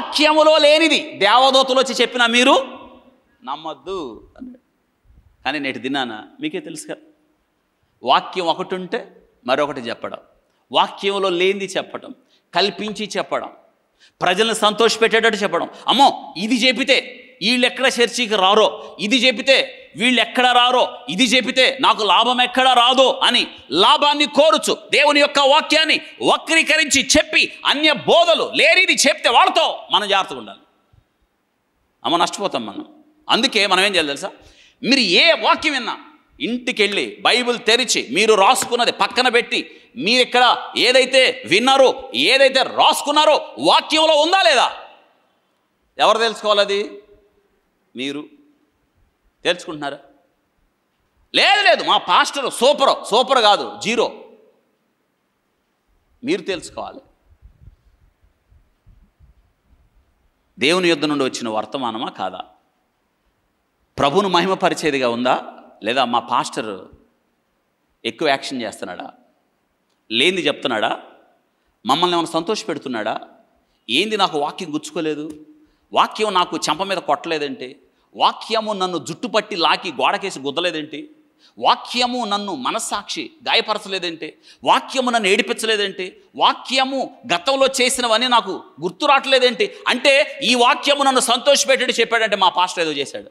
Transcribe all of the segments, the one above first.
వాక్యములో లేనిది దేవదూతలు వచ్చి చెప్పినా మీరు నమ్మద్దు అన్నాడు కానీ నేటి దినాన మీకే తెలుసు కదా వాక్యం ఒకటి ఉంటే మరొకటి చెప్పడం వాక్యంలో లేనిది చెప్పడం కల్పించి చెప్పడం ప్రజలను సంతోషపెట్టేటట్టు చెప్పడం అమ్మో ఇది చెప్పితే వీళ్ళు ఎక్కడ చర్చికి రారో ఇది చెప్పితే వీళ్ళు ఎక్కడ రారో ఇది చెప్పితే నాకు లాభం ఎక్కడ రాదో అని లాభాన్ని కోరుచు దేవుని యొక్క వాక్యాన్ని వక్రీకరించి చెప్పి అన్య బోధలు లేనిది చెప్తే వాళ్ళతో మనం జాగ్రత్తగా ఉండాలి అమ్మ నష్టపోతాం మనం అందుకే మనం ఏం చేయాలి తెలుసా మీరు ఏ వాక్యం విన్నా ఇంటికి వెళ్ళి బైబిల్ తెరిచి మీరు రాసుకున్నది పక్కన పెట్టి మీరు ఇక్కడ ఏదైతే విన్నారో ఏదైతే రాసుకున్నారో వాక్యంలో ఉందా లేదా ఎవరు తెలుసుకోవాలి అది మీరు తెలుసుకుంటున్నారా లేదు లేదు మా పాస్టర్ సూపర్ సూపర్ కాదు జీరో మీరు తెలుసుకోవాలి దేవుని యుద్ధ నుండి వచ్చిన వర్తమానమా కాదా ప్రభువును మహిమపరిచేదిగా ఉందా లేదా మా పాస్టర్ ఎక్కువ యాక్షన్ చేస్తున్నాడా లేనిది చెప్తున్నాడా మమ్మల్ని ఏమైనా సంతోష పెడుతున్నాడా ఏంది నాకు వాక్యం గుచ్చుకోలేదు వాక్యం నాకు చెంప మీద కొట్టలేదేంటి వాక్యము నన్ను జుట్టు పట్టి లాకి గోడకేసి గుద్దలేదేంటి వాక్యము నన్ను మనస్సాక్షి గాయపరచలేదేంటి వాక్యము నన్ను ఏడిపించలేదేంటి వాక్యము గతంలో చేసినవన్నీ నాకు గుర్తు రావట్లేదేంటి అంటే ఈ వాక్యము నన్ను సంతోషపెట్టి చెప్పాడంటే మా పాస్టర్ ఏదో చేశాడు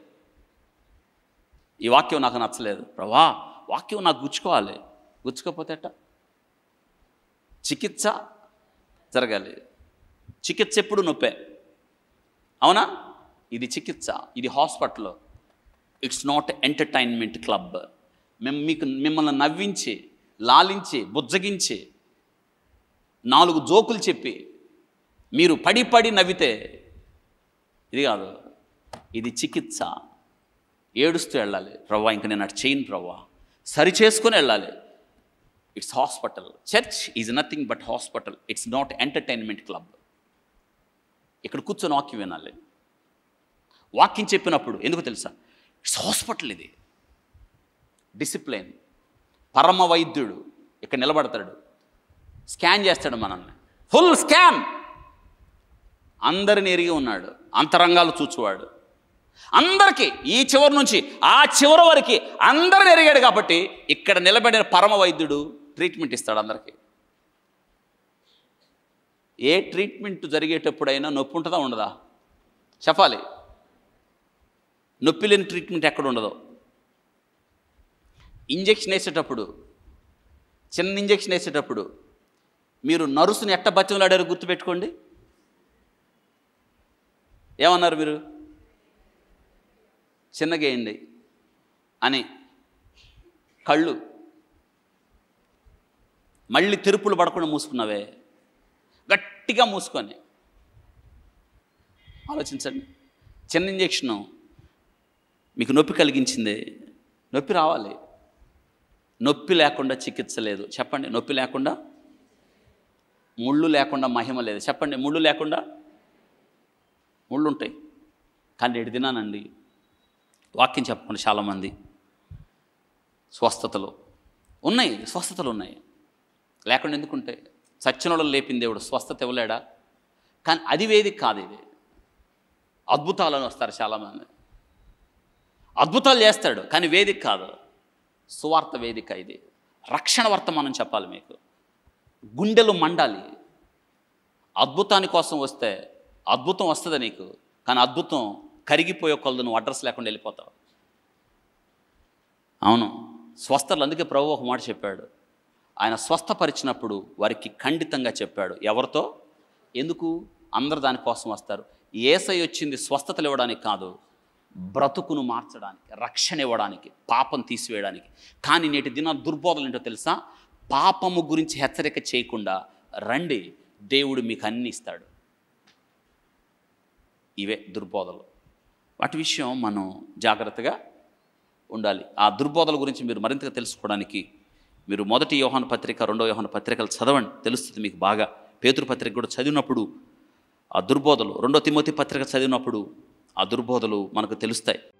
ఈ వాక్యం నాకు నచ్చలేదు ప్రభా వాక్యం నాకు గుచ్చుకోవాలి గుచ్చుకోకపోతే ఎట్టా చికిత్స జరగాలి చికిత్స ఎప్పుడు నొప్పే అవునా ఇది చికిత్స ఇది hospital it's not entertainment club మేము మీకు మిమ్మల్ని నవ్వించి లాలించి బుజ్జగించి నాలుగు జోకులు చెప్పి మీరు పడి పడి నవ్వితే ఇది కాదు ఇది చికిత్స ఏడుస్తూ వెళ్ళాలి ప్రవ్వా ఇంక నేను అటు చేయను ప్రవ్వా సరి చేసుకొని వెళ్ళాలి it's hospital church is nothing but hospital it's not entertainment club ఇక్కడ కూర్చొని వాక్యం వినాలి వాక్యం చెప్పినప్పుడు ఎందుకు తెలుసా ఇట్స్ హాస్పిటల్ ఇది డిసిప్లిన్ పరమ వైద్యుడు ఇక్కడ నిలబడతాడు స్కాన్ చేస్తాడు మనల్ని ఫుల్ స్కాన్ అందరిని ఎరిగి ఉన్నాడు అంతరంగాలు చూచువాడు అందరికీ ఈ చివరి నుంచి ఆ చివరి వరకు అందరిని ఎరిగాడు కాబట్టి ఇక్కడ నిలబడిన పరమ వైద్యుడు ట్రీట్మెంట్ ఇస్తాడు అందరికీ ఏ ట్రీట్మెంట్ జరిగేటప్పుడైనా నొప్పి ఉంటుందా ఉండదా చెప్పాలి నొప్పి లేని ట్రీట్మెంట్ ఎక్కడ ఉండదు ఇంజెక్షన్ వేసేటప్పుడు చిన్న ఇంజెక్షన్ వేసేటప్పుడు మీరు నరుసుని ఎట్ట బతిమలాడారు గుర్తుపెట్టుకోండి ఏమన్నారు మీరు చిన్నగేయండి అని కళ్ళు మళ్ళీ తెరుపులు పడకుండా మూసుకున్నావే గట్టిగా మూసుకొని ఆలోచించండి చిన్న ఇంజెక్షను మీకు నొప్పి కలిగించింది నొప్పి రావాలి నొప్పి లేకుండా చికిత్స లేదు చెప్పండి నొప్పి లేకుండా ముళ్ళు లేకుండా మహిమ లేదు చెప్పండి ముళ్ళు లేకుండా ముళ్ళు ఉంటాయి కానీ నేటి దినానండి వాక్యం చెప్పండి చాలామంది స్వస్థతలు ఉన్నాయి స్వస్థతలు ఉన్నాయి లేకుండా ఎందుకుంటాయి సచ్చినోళ్ళు లేపింది దేవుడు స్వస్థత ఇవ్వలేడా కానీ అది వేదిక కాదు ఇది అద్భుతాలను వస్తారు చాలామంది అద్భుతాలు చేస్తాడు కానీ వేదిక కాదు సువార్త వేదిక ఇది రక్షణ వర్తమానం చెప్పాలి మీకు గుండెలు మండాలి అద్భుతాని కోసం వస్తే అద్భుతం వస్తుంది నీకు కానీ అద్భుతం కరిగిపోయే కొలది నువ్వు అడ్రస్ లేకుండా వెళ్ళిపోతావు అవును స్వస్థలు అందుకే ప్రభు ఒక మాట చెప్పాడు ఆయన స్వస్థపరిచినప్పుడు వారికి ఖండితంగా చెప్పాడు ఎవరితో ఎందుకు అందరు దానికోసం వస్తారు ఏసై వచ్చింది స్వస్థతలు ఇవ్వడానికి కాదు బ్రతుకును మార్చడానికి రక్షణ ఇవ్వడానికి పాపం తీసివేయడానికి కానీ నేటి దిన దుర్బోధలు ఏంటో తెలుసా పాపము గురించి హెచ్చరిక చేయకుండా రండి దేవుడు మీకు అన్ని ఇస్తాడు ఇవే దుర్బోధలు వాటి విషయం మనం జాగ్రత్తగా ఉండాలి ఆ దుర్బోధల గురించి మీరు మరింతగా తెలుసుకోవడానికి మీరు మొదటి యోహాను పత్రిక రెండో యోహాను పత్రికలు చదవండి తెలుస్తుంది మీకు బాగా పేతురు పత్రిక కూడా చదివినప్పుడు ఆ దుర్బోధలు రెండో తిమోతి పత్రిక చదివినప్పుడు ఆ దుర్బోధలు మనకు తెలుస్తాయి